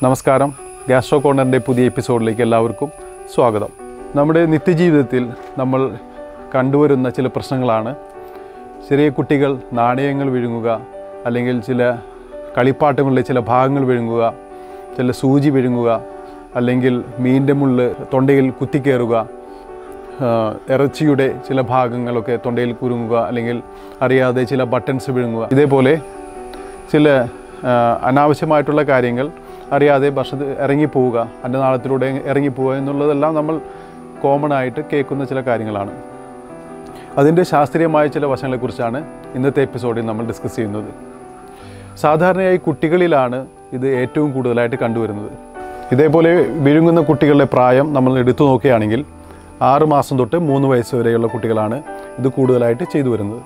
നമസ്കാരം ഗ്യാസ്ട്രോ കോർണറിൻ്റെ പുതിയ എപ്പിസോഡിലേക്ക് എല്ലാവർക്കും സ്വാഗതം നമ്മുടെ നിത്യജീവിതത്തിൽ നമ്മൾ കണ്ടുവരുന്ന ചില പ്രശ്നങ്ങളാണ് ചെറിയ കുട്ടികൾ നാണയങ്ങൾ വിഴുങ്ങുക അല്ലെങ്കിൽ ചില കളിപ്പാട്ടങ്ങളിലെ ചില ഭാഗങ്ങൾ വിഴുങ്ങുക ചില സൂചി വിഴുങ്ങുക അല്ലെങ്കിൽ മീൻ്റെ മുള്ള് തൊണ്ടയിൽ കുത്തിക്കയറുക ആ, ഇറച്ചിയുടെ ചില ഭാഗങ്ങളൊക്കെ തൊണ്ടയിൽ കുരുങ്ങുക അല്ലെങ്കിൽ അറിയാതെ ചില ബട്ടൺസ് വിഴുങ്ങുക ഇതേപോലെ ചില ആ, അനാവശ്യമായിട്ടുള്ള കാര്യങ്ങൾ അറിയാതെ ഭക്ഷണത്തിൽ ഇറങ്ങിപ്പോവുക അന്നനാളത്തിലൂടെ ഇറങ്ങിപ്പോവുക എന്നുള്ളതെല്ലാം നമ്മൾ കോമൺ ആയിട്ട് കേൾക്കുന്ന ചില കാര്യങ്ങളാണ് അതിൻ്റെ ശാസ്ത്രീയമായ ചില വശങ്ങളെക്കുറിച്ചാണ് ഇന്നത്തെ എപ്പിസോഡിൽ നമ്മൾ ഡിസ്കസ് ചെയ്യുന്നത് സാധാരണയായി കുട്ടികളിലാണ് ഇത് ഏറ്റവും കൂടുതലായിട്ട് കണ്ടുവരുന്നത് ഇതേപോലെ വിഴുങ്ങുന്ന കുട്ടികളുടെ പ്രായം നമ്മൾ എടുത്തു നോക്കുകയാണെങ്കിൽ ആറ് മാസം തൊട്ട് മൂന്ന് വയസ്സ് വരെയുള്ള കുട്ടികളാണ് ഇത് കൂടുതലായിട്ട് ചെയ്തു വരുന്നത്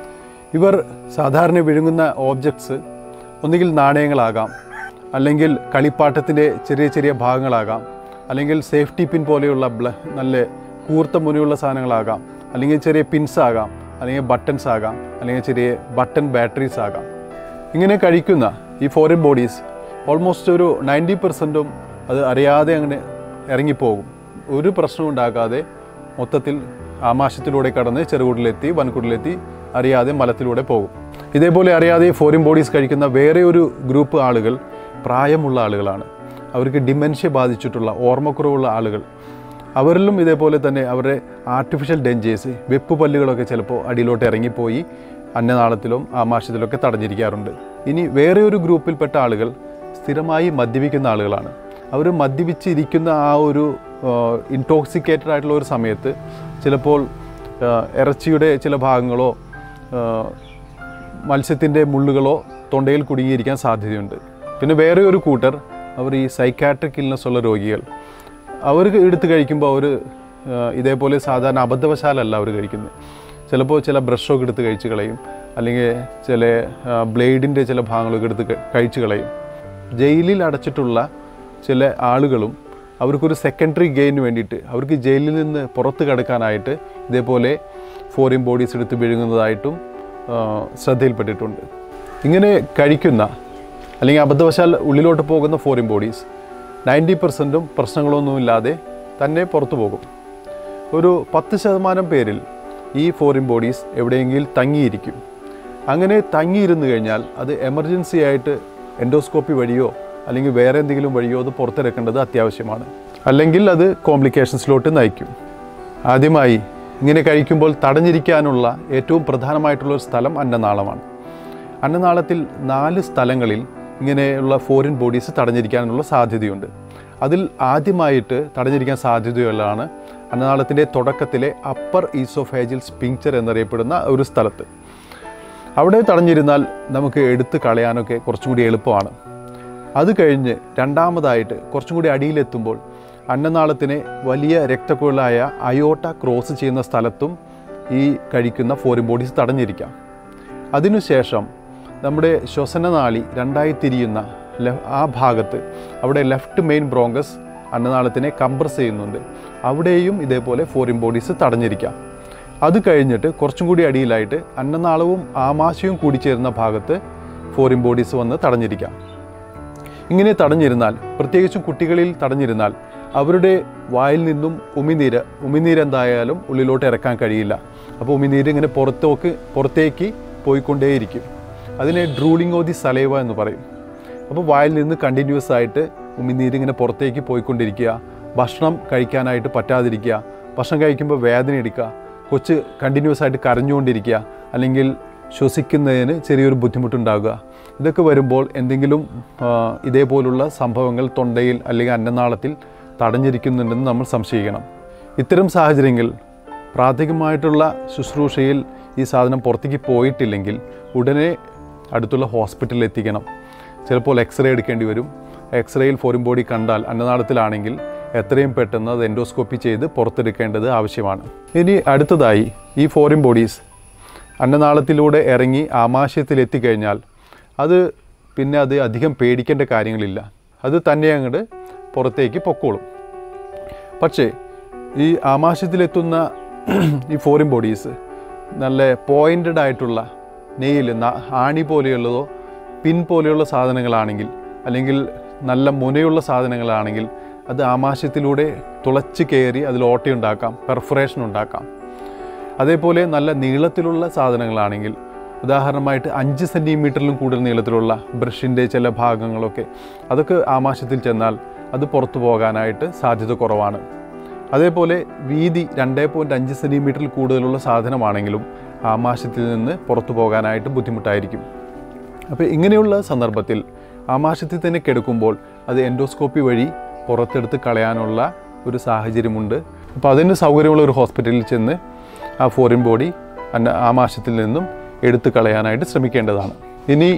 ഇവർ സാധാരണ വിഴുങ്ങുന്ന ഓബ്ജക്ട്സ് ഒന്നുകിൽ നാണയങ്ങളാകാം അല്ലെങ്കിൽ കളിപ്പാട്ടത്തിൻ്റെ ചെറിയ ചെറിയ ഭാഗങ്ങളാകാം അല്ലെങ്കിൽ സേഫ്റ്റി പിൻ പോലെയുള്ള ബ്ല നല്ല കൂർത്ത മുനയുള്ള സാധനങ്ങളാകാം അല്ലെങ്കിൽ ചെറിയ പിൻസ് ആകാം അല്ലെങ്കിൽ ബട്ടൺസ് ആകാം അല്ലെങ്കിൽ ചെറിയ ബട്ടൺ ബാറ്ററീസ് ആകാം ഇങ്ങനെ കഴിക്കുന്ന ഈ ഫോറിൻ ബോഡീസ് ഓൾമോസ്റ്റ് ഒരു നയൻറ്റി പെർസെൻറ്റും അത് അറിയാതെ അങ്ങനെ ഇറങ്ങിപ്പോകും ഒരു പ്രശ്നവും ഉണ്ടാക്കാതെ മൊത്തത്തിൽ ആമാശയത്തിലൂടെ കടന്ന് ചെറുകുടിലെത്തി വൻകുടിലെത്തി അറിയാതെ മലത്തിലൂടെ പോകും ഇതേപോലെ അറിയാതെ ഫോറിൻ ബോഡീസ് കഴിക്കുന്ന വേറെ ഒരു ഗ്രൂപ്പ് ആളുകൾ പ്രായമുള്ള ആളുകളാണ് അവർക്ക് ഡിമെൻഷ്യ ബാധിച്ചിട്ടുള്ള ഓർമ്മക്കുറവുള്ള ആളുകൾ അവരിലും ഇതേപോലെ തന്നെ അവരുടെ ആർട്ടിഫിഷ്യൽ ഡെഞ്ചേഴ്സ് വെപ്പ് പല്ലുകളൊക്കെ ചിലപ്പോൾ അടിയിലോട്ട് ഇറങ്ങിപ്പോയി അന്നനാളത്തിലും ആമാശയത്തിലൊക്കെ തടഞ്ഞിരിക്കാറുണ്ട് ഇനി വേറെ ഒരു ഗ്രൂപ്പിൽപ്പെട്ട ആളുകൾ സ്ഥിരമായി മദ്യപിക്കുന്ന ആളുകളാണ് അവർ മദ്യപിച്ചിരിക്കുന്ന ആ ഒരു ഇൻടോക്സിക്കേറ്റഡ് ആയിട്ടുള്ള ഒരു സമയത്ത് ചിലപ്പോൾ ആ, ഇറച്ചിയുടെ ചില ഭാഗങ്ങളോ ആ, മത്സ്യത്തിൻ്റെ മുള്ളുകളോ തൊണ്ടയിൽ കുടുങ്ങിയിരിക്കാൻ സാധ്യതയുണ്ട് പിന്നെ വേറെ ഒരു കൂട്ടർ അവർ ഈ സൈക്കാട്രിക് ഇൽനെസ് ഉള്ള രോഗികൾ അവർ എടുത്ത് കഴിക്കുമ്പോൾ അവർ ഇതേപോലെ സാധാരണ അബദ്ധവശാലല്ല അവർ കഴിക്കുന്നത് ചിലപ്പോൾ ചില ബ്രഷൊക്കെ എടുത്ത് കഴിച്ച് കളയും അല്ലെങ്കിൽ ചില ബ്ലേഡിൻ്റെ ചില ഭാഗങ്ങളൊക്കെ എടുത്ത് ക- കഴിച്ച് കളയും ജയിലിൽ അടച്ചിട്ടുള്ള ചില ആളുകളും അവർക്കൊരു സെക്കൻഡറി ഗെയിന് വേണ്ടിയിട്ട് അവർക്ക് ജയിലിൽ നിന്ന് പുറത്ത് കടക്കാനായിട്ട് ഇതേപോലെ ഫോറിൻ ബോഡീസ് എടുത്ത് വിഴുങ്ങുന്നതായിട്ടും ആ, ശ്രദ്ധയിൽപ്പെട്ടിട്ടുണ്ട് ഇങ്ങനെ കഴിക്കുന്ന അല്ലെങ്കിൽ അബദ്ധവശാൽ ഉള്ളിലോട്ട് പോകുന്ന ഫോറിൻ ബോഡീസ് നയൻറ്റി പെർസെൻറ്റും പ്രശ്നങ്ങളൊന്നുമില്ലാതെ തന്നെ പുറത്തു പോകും ഒരു പത്ത് ശതമാനം പേരിൽ ഈ ഫോറിൻ ബോഡീസ് എവിടെയെങ്കിലും തങ്ങിയിരിക്കും അങ്ങനെ തങ്ങിയിരുന്നു കഴിഞ്ഞാൽ അത് എമർജൻസി ആയിട്ട് എൻഡോസ്കോപ്പി വഴിയോ അല്ലെങ്കിൽ വേറെ എന്തെങ്കിലും വഴിയോ അത് പുറത്തിറക്കേണ്ടത് അത്യാവശ്യമാണ് അല്ലെങ്കിൽ അത് കോംപ്ലിക്കേഷൻസിലോട്ട് നയിക്കും ആദ്യമായി ഇങ്ങനെ കഴിക്കുമ്പോൾ തടഞ്ഞിരിക്കാനുള്ള ഏറ്റവും പ്രധാനമായിട്ടുള്ള ഒരു സ്ഥലം അന്നനാളമാണ് അന്നനാളത്തിൽ നാല് സ്ഥലങ്ങളിൽ ഇങ്ങനെയുള്ള ഫോറിൻ ബോഡീസ് തടഞ്ഞിരിക്കാനുള്ള സാധ്യതയുണ്ട് അതിൽ ആദ്യമായിട്ട് തടഞ്ഞിരിക്കാൻ സാധ്യതയുള്ളതാണ് അന്നനാളത്തിൻ്റെ തുടക്കത്തിലെ അപ്പർ ഈസോഫേജിൽ സ്പിങ്ചർ എന്നറിയപ്പെടുന്ന ഒരു സ്ഥലത്ത് അവിടെ തടഞ്ഞിരുന്നാൽ നമുക്ക് എടുത്ത് കളയാനൊക്കെ കുറച്ചും കൂടി എളുപ്പമാണ് അത് കഴിഞ്ഞ് രണ്ടാമതായിട്ട് കുറച്ചും കൂടി അടിയിലെത്തുമ്പോൾ അന്നനാളത്തിനെ വലിയ രക്തക്കുഴലായ അയോട്ട ക്രോസ് ചെയ്യുന്ന സ്ഥലത്തും ഈ കഴിക്കുന്ന ഫോറിൻ ബോഡീസ് തടഞ്ഞിരിക്കാം അതിനുശേഷം നമ്മുടെ ശ്വസനനാളി രണ്ടായി തിരിയുന്ന ലെ- ആ ഭാഗത്ത് അവിടെ ലെഫ്റ്റ് മെയിൻ ബ്രോങ്കസ് അന്നനാളത്തിനെ കംപ്രസ് ചെയ്യുന്നുണ്ട് അവിടെയും ഇതേപോലെ ഫോറിൻ ബോഡീസ് തടഞ്ഞിരിക്കാം അത് കഴിഞ്ഞിട്ട് കുറച്ചും കൂടി അടിയിലായിട്ട് അന്നനാളവും ആമാശയവും കൂടിച്ചേരുന്ന ഭാഗത്ത് ഫോറിൻ ബോഡീസ് വന്ന് തടഞ്ഞിരിക്കാം ഇങ്ങനെ തടഞ്ഞിരുന്നാൽ പ്രത്യേകിച്ചും കുട്ടികളിൽ തടഞ്ഞിരുന്നാൽ അവരുടെ വായിൽ നിന്നും ഉമിനീര് ഉമിനീര് എന്തായാലും ഉള്ളിലോട്ട് ഇറക്കാൻ കഴിയില്ല അപ്പോൾ ഉമിനീര് ഇങ്ങനെ പുറത്തോക്ക് പുറത്തേക്ക് പോയിക്കൊണ്ടേയിരിക്കും അതിനെ ഡ്രൂളിംഗ് ഓഫ് ദി സലൈവ എന്ന് പറയും അപ്പോൾ വായിൽ നിന്ന് കണ്ടിന്യൂസ് ആയിട്ട് ഉമിനീര് ഇങ്ങനെ പുറത്തേക്ക് പോയിക്കൊണ്ടിരിക്കുക ഭക്ഷണം കഴിക്കാനായിട്ട് പറ്റാതിരിക്കുക ഭക്ഷണം കഴിക്കുമ്പോൾ വേദന എടുക്കുക കൊച്ച് കണ്ടിന്യൂസ് ആയിട്ട് കരഞ്ഞുകൊണ്ടിരിക്കുക അല്ലെങ്കിൽ ശ്വസിക്കുന്നതിന് ചെറിയൊരു ബുദ്ധിമുട്ടുണ്ടാകുക ഇതൊക്കെ വരുമ്പോൾ എന്തെങ്കിലും ആ, ഇതേപോലുള്ള സംഭവങ്ങൾ തൊണ്ടയിൽ അല്ലെങ്കിൽ അന്നനാളത്തിൽ തടഞ്ഞിരിക്കുന്നുണ്ടെന്ന് നമ്മൾ സംശയിക്കണം ഇത്തരം സാഹചര്യങ്ങളിൽ പ്രാഥമികമായിട്ടുള്ള ശുശ്രൂഷയിൽ ഈ സാധനം പുറത്തേക്ക് പോയിട്ടില്ലെങ്കിൽ ഉടനെ അടുത്തുള്ള ഹോസ്പിറ്റലിൽ എത്തിക്കണം ചിലപ്പോൾ എക്സ്റേ എടുക്കേണ്ടി വരും എക്സ്റേയിൽ ഫോറിൻ ബോഡി കണ്ടാൽ അന്നനാളത്തിലാണെങ്കിൽ എത്രയും പെട്ടെന്ന് അത് എൻഡോസ്കോപ്പി ചെയ്ത് പുറത്തെടുക്കേണ്ടത് ആവശ്യമാണ് ഇനി അടുത്തതായി ഈ ഫോറിൻ ബോഡീസ് അന്നനാളത്തിലൂടെ ഇറങ്ങി ആമാശയത്തിൽ എത്തിക്കഴിഞ്ഞാൽ അത് പിന്നെ അത് അധികം പേടിക്കേണ്ട കാര്യങ്ങളില്ല അത് തന്നെ അങ്ങോട്ട് പുറത്തേക്ക് പൊക്കോളും പക്ഷേ ഈ ആമാശയത്തിലെത്തുന്ന ഈ ഫോറിൻ ബോഡീസ് നല്ല പോയിൻറ്റഡ് ആയിട്ടുള്ള നെയിൽ ആണി പോലെയുള്ളതോ പിൻ പോലെയുള്ള സാധനങ്ങളാണെങ്കിൽ അല്ലെങ്കിൽ നല്ല മുനയുള്ള സാധനങ്ങളാണെങ്കിൽ അത് ആമാശയത്തിലൂടെ തുളച്ച് കയറി അതിൽ ഓട്ടയുണ്ടാക്കാം പെർഫറേഷൻ ഉണ്ടാക്കാം അതേപോലെ നല്ല നീളത്തിലുള്ള സാധനങ്ങളാണെങ്കിൽ ഉദാഹരണമായിട്ട് അഞ്ച് സെൻറ്റിമീറ്ററിലും കൂടുതൽ നീളത്തിലുള്ള ബ്രഷിൻ്റെ ചില ഭാഗങ്ങളൊക്കെ അതൊക്കെ ആമാശയത്തിൽ ചെന്നാൽ അത് പുറത്തു പോകാനായിട്ട് സാധ്യത കുറവാണ് അതേപോലെ വീതി രണ്ടേ പോയിൻറ്റ് അഞ്ച് സെൻറ്റിമീറ്ററിൽ കൂടുതലുള്ള സാധനമാണെങ്കിലും ആമാശയത്തിൽ നിന്ന് പുറത്തു പോകാനായിട്ട് ബുദ്ധിമുട്ടായിരിക്കും അപ്പോൾ ഇങ്ങനെയുള്ള സന്ദർഭത്തിൽ ആമാശയത്തിൽ തന്നെ കിടക്കുമ്പോൾ അത് എൻഡോസ്കോപ്പി വഴി പുറത്തെടുത്ത് കളയാനുള്ള ഒരു സാഹചര്യമുണ്ട് അപ്പോൾ അതിന് സൗകര്യമുള്ള ഒരു ഹോസ്പിറ്റലിൽ ചെന്ന് ആ ഫോറിൻ ബോഡി അന്ന ആമാശയത്തിൽ നിന്നും എടുത്തു കളയാനായിട്ട് ശ്രമിക്കേണ്ടതാണ് ഇനി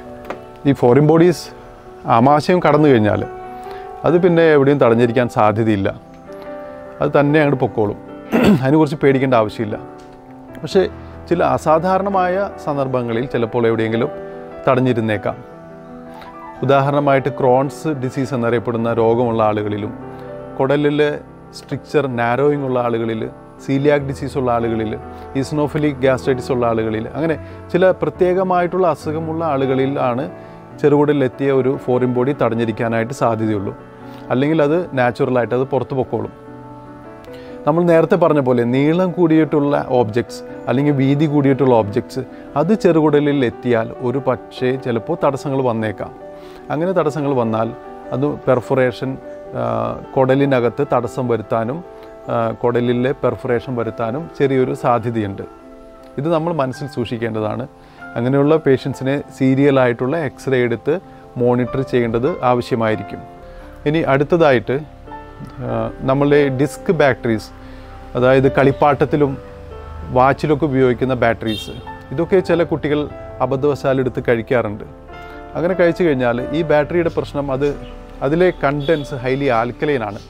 ഈ ഫോറിൻ ബോഡീസ് ആമാശയം കടന്നു കഴിഞ്ഞാൽ അത് പിന്നെ എവിടെയും തടഞ്ഞിരിക്കാൻ സാധ്യതയില്ല അത് തന്നെ അങ്ങോട്ട് പൊക്കോളും അതിനെക്കുറിച്ച് പേടിക്കേണ്ട ആവശ്യമില്ല പക്ഷേ ചില അസാധാരണമായ സന്ദർഭങ്ങളിൽ ചിലപ്പോൾ എവിടെയെങ്കിലും തടഞ്ഞിരുന്നേക്കാം ഉദാഹരണമായിട്ട് ക്രോൺസ് ഡിസീസ് എന്നറിയപ്പെടുന്ന രോഗമുള്ള ആളുകളിലും കുടലിലെ സ്ട്രിക്ചർ നാരോയിങ് ഉള്ള ആളുകളിൽ സീലിയാക് ഡിസീസ് ഉള്ള ആളുകളിൽ ഈസ്നോഫിലിക് ഗ്യാസ്ട്രൈറ്റിസ് ഉള്ള ആളുകളിൽ അങ്ങനെ ചില പ്രത്യേകമായിട്ടുള്ള അസുഖമുള്ള ആളുകളിലാണ് ചെറുകുടലിലെത്തിയ ഒരു ഫോറിൻ ബോഡി തടഞ്ഞിരിക്കാനായിട്ട് സാധ്യതയുള്ളൂ അല്ലെങ്കിൽ അത് നാച്ചുറലായിട്ട് അത് പുറത്തു പൊക്കോളും നമ്മൾ നേരത്തെ പറഞ്ഞ പോലെ നീളം കൂടിയിട്ടുള്ള ഓബ്ജക്ട്സ് അല്ലെങ്കിൽ വീതി കൂടിയിട്ടുള്ള ഓബ്ജക്ട്സ് അത് ചെറുകുടലിൽ എത്തിയാൽ ഒരു പക്ഷേ ചിലപ്പോൾ തടസ്സങ്ങൾ വന്നേക്കാം അങ്ങനെ തടസ്സങ്ങൾ വന്നാൽ അത് പെർഫറേഷൻ കുടലിനകത്ത് തടസ്സം വരുത്താനും ആ, കുടലിലെ പെർഫറേഷൻ വരുത്താനും ചെറിയൊരു സാധ്യതയുണ്ട് ഇത് നമ്മൾ മനസ്സിൽ സൂക്ഷിക്കേണ്ടതാണ് അങ്ങനെയുള്ള പേഷ്യൻസിനെ സീരിയലായിട്ടുള്ള എക്സ്റേ എടുത്ത് മോണിറ്റർ ചെയ്യേണ്ടത് ആവശ്യമായിരിക്കും ഇനി അടുത്തതായിട്ട് ആ, നമ്മളുടെ ഡിസ്ക് ബാറ്ററീസ് അതായത് കളിപ്പാട്ടത്തിലും വാച്ചിലൊക്കെ ഉപയോഗിക്കുന്ന ബാറ്ററീസ് ഇതൊക്കെ ചില കുട്ടികൾ അബദ്ധവശാൽ എടുത്ത് കഴിക്കാറുണ്ട് അങ്ങനെ കഴിച്ചു കഴിഞ്ഞാൽ ഈ ബാറ്ററിയുടെ പ്രശ്നം അത് അതിലെ കണ്ടൻസ് ഹൈലി ആൽക്കലൈനാണ്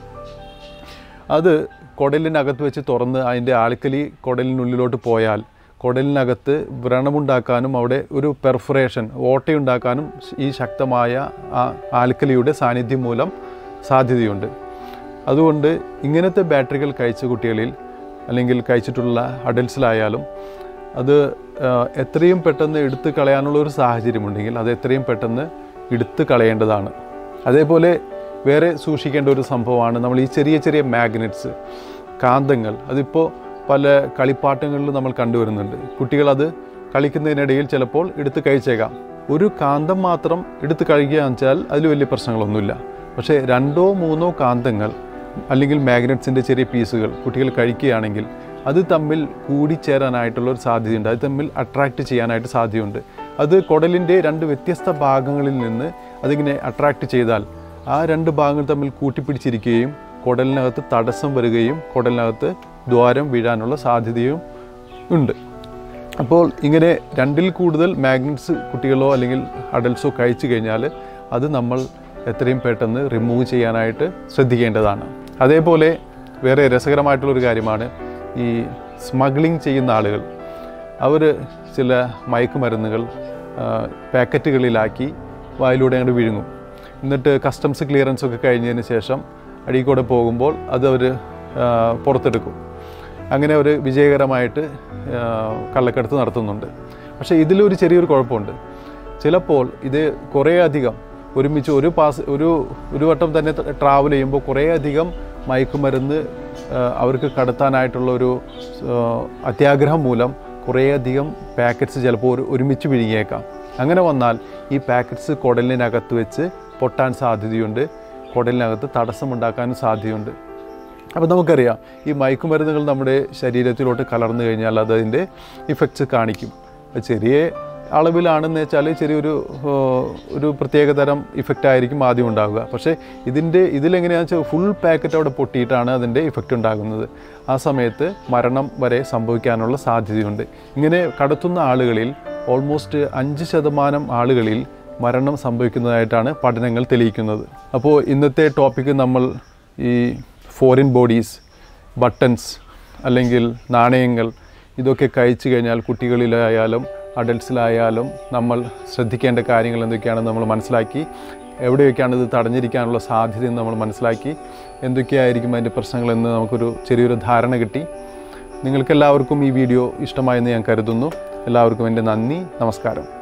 അത് കുടലിനകത്ത് വെച്ച് തുറന്ന് അതിൻ്റെ ആൽക്കലി കുടലിനുള്ളിലോട്ട് പോയാൽ കുടലിനകത്ത് വ്രണമുണ്ടാക്കാനും അവിടെ ഒരു പെർഫറേഷൻ ഓട്ടയുണ്ടാക്കാനും ഈ ശക്തമായ ആ ആൽക്കലിയുടെ സാന്നിധ്യം മൂലം സാധ്യതയുണ്ട് അതുകൊണ്ട് ഇങ്ങനത്തെ ബാറ്ററികൾ കഴിച്ച കുട്ടികളിൽ അല്ലെങ്കിൽ കഴിച്ചിട്ടുള്ള അഡൽട്സിലായാലും അത് ആ, എത്രയും പെട്ടെന്ന് എടുത്തു കളയാനുള്ള ഒരു സാഹചര്യമുണ്ടെങ്കിൽ അത് എത്രയും പെട്ടെന്ന് എടുത്തു കളയേണ്ടതാണ് അതേപോലെ വേറെ സൂക്ഷിക്കേണ്ട ഒരു സംഭവമാണ് നമ്മൾ ഈ ചെറിയ ചെറിയ മാഗ്നറ്റ്സ് കാന്തങ്ങൾ അതിപ്പോൾ പല കളിപ്പാട്ടങ്ങളിലും നമ്മൾ കണ്ടുവരുന്നുണ്ട് കുട്ടികൾ അത് കളിക്കുന്നതിനിടയിൽ ചിലപ്പോൾ എടുത്ത് കഴിച്ചേക്കാം ഒരു കാന്തം മാത്രം എടുത്ത് കഴിക്കുകയെന്ന് വെച്ചാൽ അതിൽ വലിയ പ്രശ്നങ്ങളൊന്നുമില്ല പക്ഷേ രണ്ടോ മൂന്നോ കാന്തങ്ങൾ അല്ലെങ്കിൽ മാഗ്നറ്റ്സിൻ്റെ ചെറിയ പീസുകൾ കുട്ടികൾ കഴിക്കുകയാണെങ്കിൽ അത് തമ്മിൽ കൂടിച്ചേരാനായിട്ടുള്ള ഒരു സാധ്യതയുണ്ട് അത് തമ്മിൽ അട്രാക്റ്റ് ചെയ്യാനായിട്ട് സാധ്യതയുണ്ട് അത് കുടലിൻ്റെ രണ്ട് വ്യത്യസ്ത ഭാഗങ്ങളിൽ നിന്ന് അതിങ്ങനെ അട്രാക്റ്റ് ചെയ്താൽ ആ രണ്ട് ഭാഗങ്ങൾ തമ്മിൽ കൂട്ടിപ്പിടിച്ചിരിക്കുകയും കുടലിനകത്ത് തടസ്സം വരികയും കുടലിനകത്ത് ദ്വാരം വീഴാനുള്ള സാധ്യതയും ഉണ്ട് അപ്പോൾ ഇങ്ങനെ രണ്ടിൽ കൂടുതൽ മാഗ്നറ്റ്സ് കുട്ടികളോ അല്ലെങ്കിൽ അഡൽട്സോ കഴിച്ചു കഴിഞ്ഞാൽ അത് നമ്മൾ എത്രയും പെട്ടെന്ന് റിമൂവ് ചെയ്യാനായിട്ട് ശ്രദ്ധിക്കേണ്ടതാണ് അതേപോലെ വേറെ രസകരമായിട്ടുള്ളൊരു കാര്യമാണ് ഈ സ്മഗ്ലിംഗ് ചെയ്യുന്ന ആളുകൾ അവർ ചില മയക്കുമരുന്നുകൾ ആ, പാക്കറ്റുകളിലാക്കി വായിലൂടെ അങ്ങോട്ട് വിഴുങ്ങും എന്നിട്ട് കസ്റ്റംസ് ക്ലിയറൻസ് ഒക്കെ കഴിഞ്ഞതിന് ശേഷം അടിയിൽ കൂടെ പോകുമ്പോൾ അത് അവർ പുറത്തെടുക്കും അങ്ങനെ ഒരു വിജയകരമായിട്ട് ആ, കള്ളക്കടത്ത് നടത്തുന്നുണ്ട് പക്ഷേ ഇതിലൊരു ചെറിയൊരു കുഴപ്പമുണ്ട് ചിലപ്പോൾ ഇത് കുറേ അധികം ഒരുമിച്ച് ഒരു പാസ് ഒരു ഒരു വട്ടം തന്നെ ട്രാവൽ ചെയ്യുമ്പോൾ കുറേ അധികം മയക്കുമരുന്ന് ആ, അവർക്ക് കടത്താനായിട്ടുള്ള ഒരു ആ, അത്യാഗ്രഹം മൂലം കുറേയധികം പാക്കറ്റ്സ് ചിലപ്പോൾ ഒരു ഒരുമിച്ച് വിഴുങ്ങിയേക്കാം അങ്ങനെ വന്നാൽ ഈ പാക്കറ്റ്സ് കുടലിനകത്ത് വെച്ച് പൊട്ടാൻ സാധ്യതയുണ്ട് കുടലിനകത്ത് തടസ്സമുണ്ടാക്കാനും സാധ്യതയുണ്ട് അപ്പോൾ നമുക്കറിയാം ഈ മയക്കുമരുന്നുകൾ നമ്മുടെ ശരീരത്തിലോട്ട് കലർന്നു കഴിഞ്ഞാൽ അത് അതിൻ്റെ ഇഫക്ട്സ് കാണിക്കും അത് ചെറിയ അളവിലാണെന്ന് വെച്ചാൽ ചെറിയൊരു ആ, ഒരു പ്രത്യേകതരം ഇഫക്റ്റ് ആയിരിക്കും ആദ്യം ഉണ്ടാവുക പക്ഷേ ഇതിൻ്റെ ഇതിലെങ്ങനെയാണെന്ന് വെച്ചാൽ ഫുൾ പാക്കറ്റ് അവിടെ പൊട്ടിയിട്ടാണ് അതിൻ്റെ ഇഫക്റ്റ് ഉണ്ടാകുന്നത് ആ സമയത്ത് മരണം വരെ സംഭവിക്കാനുള്ള സാധ്യതയുണ്ട് ഇങ്ങനെ കടത്തുന്ന ആളുകളിൽ ഓൾമോസ്റ്റ് അഞ്ച് ശതമാനം ആളുകളിൽ മരണം സംഭവിക്കുന്നതായിട്ടാണ് പഠനങ്ങൾ തെളിയിക്കുന്നത് അപ്പോൾ ഇന്നത്തെ ടോപ്പിക്ക് നമ്മൾ ഈ ഫോറിൻ ബോഡീസ് ബട്ടൺസ് അല്ലെങ്കിൽ നാണയങ്ങൾ ഇതൊക്കെ കഴിച്ചു കഴിഞ്ഞാൽ കുട്ടികളിലായാലും അഡൽട്സിലായാലും നമ്മൾ ശ്രദ്ധിക്കേണ്ട കാര്യങ്ങൾ എന്തൊക്കെയാണെന്ന് നമ്മൾ മനസ്സിലാക്കി എവിടെയൊക്കെയാണ് ഇത് തടഞ്ഞിരിക്കാനുള്ള സാധ്യതയെന്ന് നമ്മൾ മനസ്സിലാക്കി എന്തൊക്കെയായിരിക്കും അതിൻ്റെ പ്രശ്നങ്ങളെന്ന് നമുക്കൊരു ചെറിയൊരു ധാരണ കിട്ടി നിങ്ങൾക്കെല്ലാവർക്കും ഈ വീഡിയോ ഇഷ്ടമായെന്ന് ഞാൻ കരുതുന്നു എല്ലാവർക്കും എൻ്റെ നന്ദി നമസ്കാരം